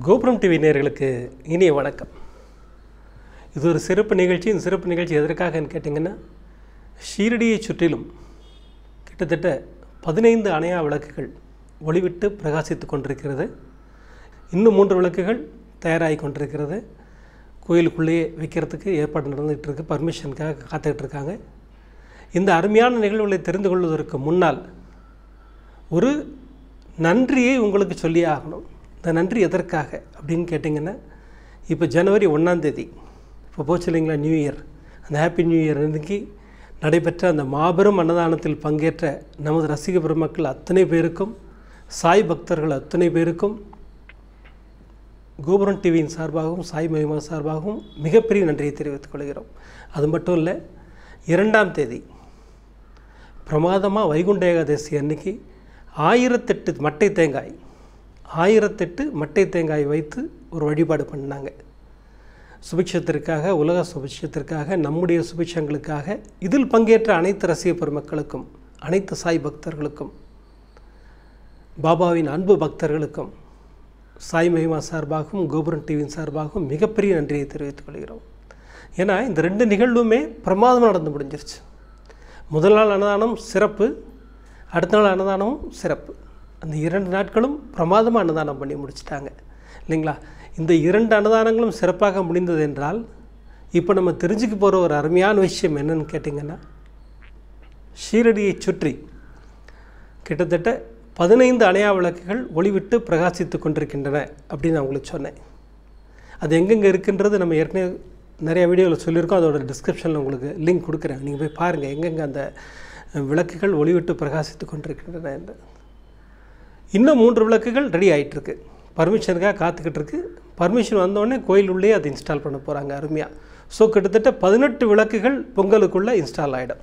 கோபுரம் டிவி நேயர்களுக்கு இனிய வணக்கம் இது ஒரு சிறப்பு நிகழ்ச்சி இந்த சிறப்பு நிகழ்ச்சி எதற்காகன்னு கேட்டிங்கன்னா ஷீரடியை சுற்றிலும் கிட்டத்தட்ட பதினைந்து அணையா விளக்குகள் ஒளிவிட்டு பிரகாசித்து கொண்டிருக்கிறது இன்னும் மூன்று விளக்குகள் தயாராகி கொண்டிருக்கிறது கோயிலுக்குள்ளேயே வைக்கிறதுக்கு ஏற்பாடு நடந்துகிட்டு இருக்கு பர்மிஷனுக்காக காத்துக்கிட்டு இருக்காங்க இந்த அருமையான நிகழ்வுகளை தெரிந்து கொள்வதற்கு முன்னால் ஒரு நன்றியை உங்களுக்கு சொல்லி ஆகணும் இந்த நன்றி எதற்காக அப்படின்னு கேட்டிங்கன்னா இப்போ ஜனவரி ஒன்றாந்தேதி இப்போ போச்சு இல்லைங்களா நியூ இயர் அந்த ஹாப்பி நியூ இயர் அன்றைக்கி நடைபெற்ற அந்த மாபெரும் அன்னதானத்தில் பங்கேற்ற நமது ரசிக பெருமக்கள் அத்தனை பேருக்கும் சாய் பக்தர்கள் அத்தனை பேருக்கும் கோபுரம் டிவியின் சார்பாகவும் சாய் மகிமா சார்பாகவும் மிகப்பெரிய நன்றியை தெரிவித்துக் கொள்கிறோம் அது மட்டும் இல்லை இரண்டாம் தேதி பிரமாதமாக வைகுண்ட ஏகாதசி அன்னைக்கு ஆயிரத்தெட்டு மட்டை தேங்காய் ஆயிரத்தெட்டு மட்டை தேங்காய் வைத்து ஒரு வழிபாடு பண்ணாங்க சுபிட்சத்திற்காக உலக சுபிட்சத்திற்காக நம்முடைய சுபிட்சங்களுக்காக இதில் பங்கேற்ற அனைத்து ரசிக பெருமக்களுக்கும் அனைத்து சாய் பக்தர்களுக்கும் பாபாவின் அன்பு பக்தர்களுக்கும் சாய் மகிமா சார்பாகவும் கோபுரம் டிவியின் சார்பாகவும் மிகப்பெரிய நன்றியை தெரிவித்துக் கொள்கிறோம் ஏன்னா இந்த ரெண்டு நிகழ்வுமே பிரமாதமாக நடந்து முடிஞ்சிருச்சு முதல் நாள் அன்னதானம் சிறப்பு அடுத்த நாள் அன்னதானமும் சிறப்பு அந்த இரண்டு நாட்களும் பிரமாதமாக அன்னதானம் பண்ணி முடிச்சிட்டாங்க இல்லைங்களா இந்த இரண்டு அன்னதானங்களும் சிறப்பாக முடிந்தது என்றால் இப்போ நம்ம தெரிஞ்சுக்க போகிற ஒரு அருமையான விஷயம் என்னன்னு கேட்டிங்கன்னா ஷீரடியை சுற்றி கிட்டத்தட்ட பதினைந்து அணையா விளக்குகள் ஒளிவிட்டு பிரகாசித்து கொண்டிருக்கின்றன அப்படின்னு நான் உங்களுக்கு சொன்னேன் அது எங்கெங்கே இருக்குன்றது நம்ம ஏற்கனவே நிறைய வீடியோவில் சொல்லியிருக்கோம் அதோட டிஸ்கிரிப்ஷனில் உங்களுக்கு லிங்க் கொடுக்குறேன் நீங்கள் போய் பாருங்கள் எங்கெங்கே அந்த விளக்குகள் ஒளிவிட்டு பிரகாசித்து கொண்டிருக்கின்றன என்று இன்னும் மூன்று விளக்குகள் ரெடி ஆகிட்டுருக்கு பர்மிஷனுக்காக காத்துக்கிட்டு இருக்கு பர்மிஷன் வந்தோடனே கோயில் உள்ளே அதை இன்ஸ்டால் பண்ண போகிறாங்க அருமையாக ஸோ கிட்டத்தட்ட பதினெட்டு விளக்குகள் பொங்கலுக்குள்ளே இன்ஸ்டால் ஆகிடும்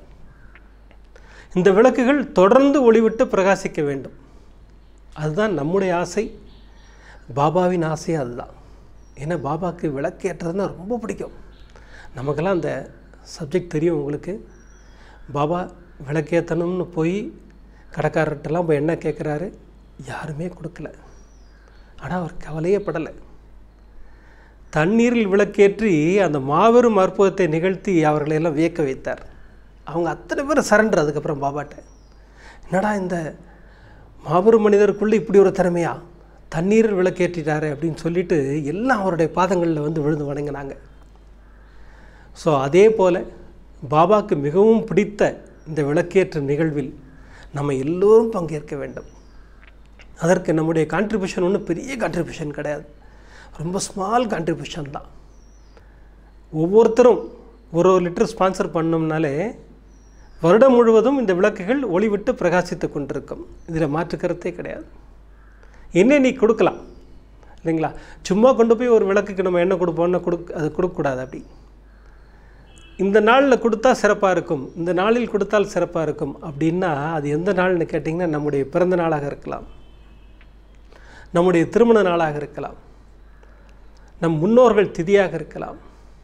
இந்த விளக்குகள் தொடர்ந்து ஒளிவிட்டு பிரகாசிக்க வேண்டும் அதுதான் நம்முடைய ஆசை பாபாவின் ஆசையும் அதுதான் ஏன்னா பாபாவுக்கு விளக்கு ஏற்றுறதுனா ரொம்ப பிடிக்கும் நமக்கெல்லாம் அந்த சப்ஜெக்ட் தெரியும் உங்களுக்கு பாபா விளக்கேற்றணும்னு போய் கடைக்காரர்கிட்டலாம் போய் என்ன கேட்குறாரு யாருமே கொடுக்கல ஆனால் அவர் கவலையே படலை தண்ணீரில் விளக்கேற்றி அந்த மாபெரும் அற்புதத்தை நிகழ்த்தி அவர்களை எல்லாம் வியக்க வைத்தார் அவங்க அத்தனை பேர் சரண்டர் அதுக்கப்புறம் பாபாட்ட என்னடா இந்த மாபெரும் மனிதருக்குள்ளே இப்படி ஒரு திறமையா தண்ணீரில் விளக்கேற்றிட்டாரு அப்படின்னு சொல்லிட்டு எல்லாம் அவருடைய பாதங்களில் வந்து விழுந்து வணங்கினாங்க ஸோ அதே போல் பாபாவுக்கு மிகவும் பிடித்த இந்த விளக்கேற்ற நிகழ்வில் நம்ம எல்லோரும் பங்கேற்க வேண்டும் அதற்கு நம்முடைய கான்ட்ரிபியூஷன் ஒன்றும் பெரிய கான்ட்ரிபியூஷன் கிடையாது ரொம்ப ஸ்மால் கான்ட்ரிபியூஷன் தான் ஒவ்வொருத்தரும் ஒரு ஒரு லிட்டர் ஸ்பான்சர் பண்ணோம்னாலே வருடம் முழுவதும் இந்த விளக்குகள் ஒளிவிட்டு பிரகாசித்து கொண்டிருக்கும் இதில் மாற்றுக்கருத்தே கிடையாது என்ன நீ கொடுக்கலாம் இல்லைங்களா சும்மா கொண்டு போய் ஒரு விளக்குக்கு நம்ம என்ன கொடுப்போம்னா கொடுக்க அது கொடுக்கக்கூடாது அப்படி இந்த நாளில் கொடுத்தா சிறப்பாக இருக்கும் இந்த நாளில் கொடுத்தால் சிறப்பாக இருக்கும் அப்படின்னா அது எந்த நாள்னு கேட்டிங்கன்னா நம்முடைய பிறந்த நாளாக இருக்கலாம் நம்முடைய திருமண நாளாக இருக்கலாம் நம் முன்னோர்கள் திதியாக இருக்கலாம்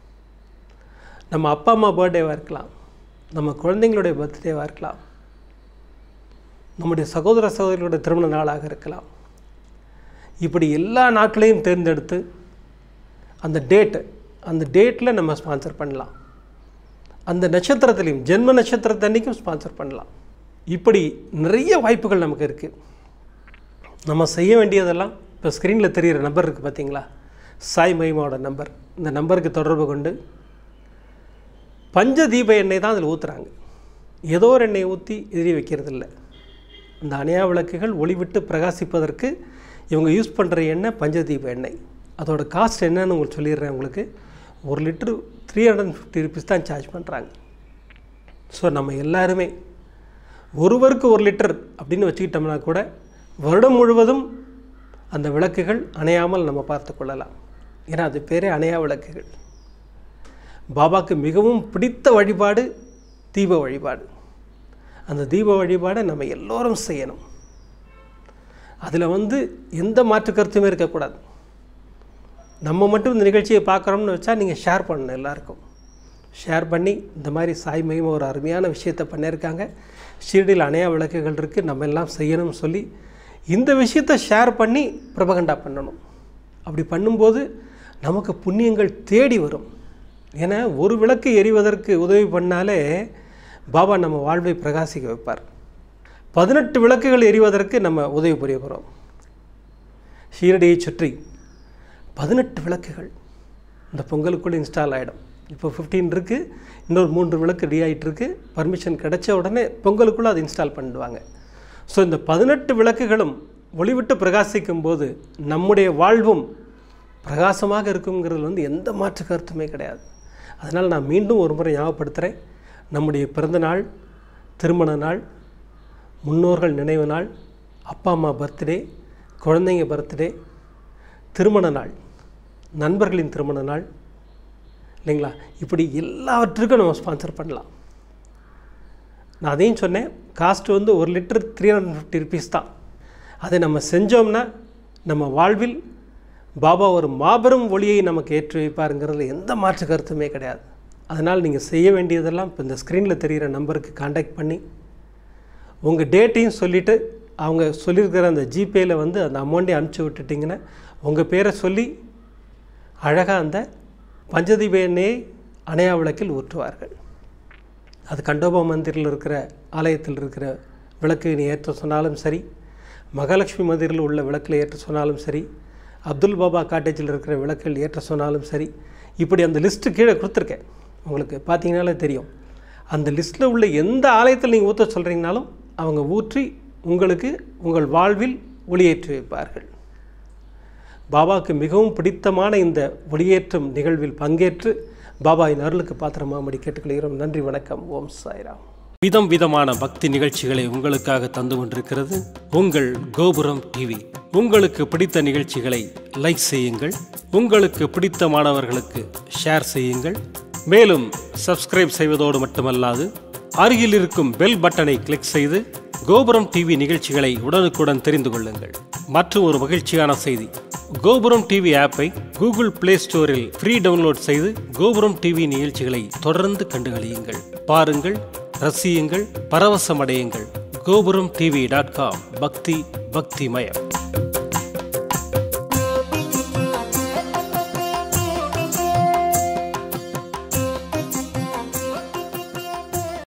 நம்ம அப்பா அம்மா பர்த்டேவாக இருக்கலாம் நம்ம குழந்தைங்களுடைய பர்த்டேவாக இருக்கலாம் நம்முடைய சகோதர சகோதரிகளுடைய திருமண நாளாக இருக்கலாம் இப்படி எல்லா நாட்களையும் தேர்ந்தெடுத்து அந்த டேட்டு அந்த டேட்டில் நம்ம ஸ்பான்சர் பண்ணலாம் அந்த நட்சத்திரத்திலையும் ஜென்ம நட்சத்திரத்தன்னைக்கும் ஸ்பான்சர் பண்ணலாம் இப்படி நிறைய வாய்ப்புகள் நமக்கு இருக்குது நம்ம செய்ய வேண்டியதெல்லாம் இப்போ ஸ்க்ரீனில் தெரிகிற நம்பர் இருக்குது பார்த்தீங்களா சாய் மகிமாவோட நம்பர் இந்த நம்பருக்கு தொடர்பு கொண்டு பஞ்ச தீப எண்ணெய் தான் அதில் ஊற்றுறாங்க ஏதோ ஒரு எண்ணெயை ஊற்றி எதிரி வைக்கிறதில்ல இந்த அணையா விளக்குகள் ஒளிவிட்டு பிரகாசிப்பதற்கு இவங்க யூஸ் பண்ணுற எண்ணெய் பஞ்சதீப எண்ணெய் அதோட காஸ்ட் என்னன்னு உங்களுக்கு சொல்லிடுறேன் உங்களுக்கு ஒரு litre three hundred and fifty rupees தான் சார்ஜ் பண்ணுறாங்க ஸோ நம்ம எல்லாருமே ஒருவருக்கு ஒரு லிட்டர் அப்படின்னு வச்சுக்கிட்டோம்னா கூட வருடம் முழுவதும் அந்த விளக்குகள் அணையாமல் நம்ம பார்த்து கொள்ளலாம் ஏன்னா அது பேரே அணையா விளக்குகள் பாபாவுக்கு மிகவும் பிடித்த வழிபாடு தீப வழிபாடு அந்த தீப வழிபாடை நம்ம எல்லோரும் செய்யணும் அதில் வந்து எந்த மாற்று கருத்துமே இருக்கக்கூடாது நம்ம மட்டும் இந்த நிகழ்ச்சியை பார்க்குறோம்னு வச்சா நீங்கள் ஷேர் பண்ணணும் எல்லாருக்கும் ஷேர் பண்ணி இந்த மாதிரி சாய் மகிமை ஒரு அருமையான விஷயத்தை பண்ணியிருக்காங்க ஷீரடியில் அணையா விளக்குகள் இருக்குது நம்ம எல்லாம் செய்யணும்னு சொல்லி இந்த விஷயத்தை ஷேர் பண்ணி பிரபகண்டா பண்ணணும் அப்படி பண்ணும்போது நமக்கு புண்ணியங்கள் தேடி வரும் ஏன்னா ஒரு விளக்கு எரிவதற்கு உதவி பண்ணாலே பாபா நம்ம வாழ்வை பிரகாசிக்க வைப்பார் பதினெட்டு விளக்குகள் எரிவதற்கு நம்ம உதவி புரிய போகிறோம் ஷீரடியை சுற்றி பதினெட்டு விளக்குகள் இந்த பொங்கலுக்குள்ளே இன்ஸ்டால் ஆகிடும் இப்போ ஃபிஃப்டீன் இருக்குது இன்னொரு மூன்று விளக்கு ரெடி ஆகிட்டு இருக்கு பர்மிஷன் கிடைச்ச உடனே பொங்கலுக்குள்ளே அது இன்ஸ்டால் பண்ணிடுவாங்க ஸோ இந்த பதினெட்டு விளக்குகளும் ஒளிவிட்டு பிரகாசிக்கும் போது நம்முடைய வாழ்வும் பிரகாசமாக இருக்குங்கிறது வந்து எந்த மாற்று கருத்துமே கிடையாது அதனால் நான் மீண்டும் ஒரு முறை ஞாபகப்படுத்துகிறேன் நம்முடைய பிறந்த நாள் திருமண நாள் முன்னோர்கள் நினைவு நாள் அப்பா அம்மா பர்த்டே குழந்தைங்க பர்த்டே திருமண நாள் நண்பர்களின் திருமண நாள் இல்லைங்களா இப்படி எல்லாவற்றுக்கும் நம்ம ஸ்பான்சர் பண்ணலாம் நான் அதையும் சொன்னேன் காஸ்ட் வந்து ஒரு litre three hundred fifty rupees தான் அதை நம்ம செஞ்சோம்னா நம்ம வாழ்வில் பாபா ஒரு மாபெரும் ஒளியை நமக்கு ஏற்றி வைப்பாருங்கிறதுல எந்த மாற்று கருத்துமே கிடையாது அதனால் நீங்கள் செய்ய வேண்டியதெல்லாம் இப்போ இந்த ஸ்க்ரீனில் தெரிகிற நம்பருக்கு காண்டாக்ட் பண்ணி உங்கள் டேட்டையும் சொல்லிவிட்டு அவங்க சொல்லியிருக்கிற அந்த ஜிபேயில் வந்து அந்த அமௌண்ட்டை அனுப்பிச்சி விட்டுட்டிங்கன்னா உங்கள் பேரை சொல்லி அழகாக அந்த பஞ்சதீப எண்ணெயை அணையா விளக்கில் ஊற்றுவார்கள் அது கண்டோபா மந்திரில் இருக்கிற ஆலயத்தில் இருக்கிற விளக்கு நீ ஏற்ற சொன்னாலும் சரி மகாலட்சுமி மந்திரில் உள்ள விளக்கில் ஏற்ற சொன்னாலும் சரி அப்துல் பாபா காட்டேஜில் இருக்கிற விளக்கில் ஏற்ற சொன்னாலும் சரி இப்படி அந்த லிஸ்ட்டு கீழே கொடுத்துருக்கேன் உங்களுக்கு பார்த்தீங்கனாலே தெரியும் அந்த லிஸ்ட்டில் உள்ள எந்த ஆலயத்தில் நீங்கள் ஊற்ற சொல்கிறீங்கனாலும் அவங்க ஊற்றி உங்களுக்கு உங்கள் வாழ்வில் ஒளியேற்றி வைப்பார்கள் பாபாவுக்கு மிகவும் பிடித்தமான இந்த ஒளியேற்றும் நிகழ்வில் பங்கேற்று பாபாவின் அருளுக்கு பாத்திரமாமடி கேட்டுக்கொள்கிறோம் நன்றி வணக்கம் ஓம் சாய்ராம் விதம் விதமான பக்தி நிகழ்ச்சிகளை உங்களுக்காக தந்து கொண்டிருக்கிறது உங்கள் கோபுரம் டிவி உங்களுக்கு பிடித்த நிகழ்ச்சிகளை லைக் செய்யுங்கள் உங்களுக்கு பிடித்த மாணவர்களுக்கு ஷேர் செய்யுங்கள் மேலும் சப்ஸ்கிரைப் செய்வதோடு மட்டுமல்லாது அருகில் இருக்கும் பெல் பட்டனை கிளிக் செய்து கோபுரம் டிவி நிகழ்ச்சிகளை உடனுக்குடன் தெரிந்து கொள்ளுங்கள் மற்றும் ஒரு மகிழ்ச்சியான செய்தி கோபுரம் டிவி ஆப்பை கூகுள் பிளே ஸ்டோரில் ஃப்ரீ டவுன்லோட் செய்து கோபுரம் டிவி நிகழ்ச்சிகளை தொடர்ந்து கண்டுகளியுங்கள் பாருங்கள் ரசியுங்கள் பரவசமடையுங்கள் கோபுரம் டிவி டாட் காம் பக்தி பக்திமயம்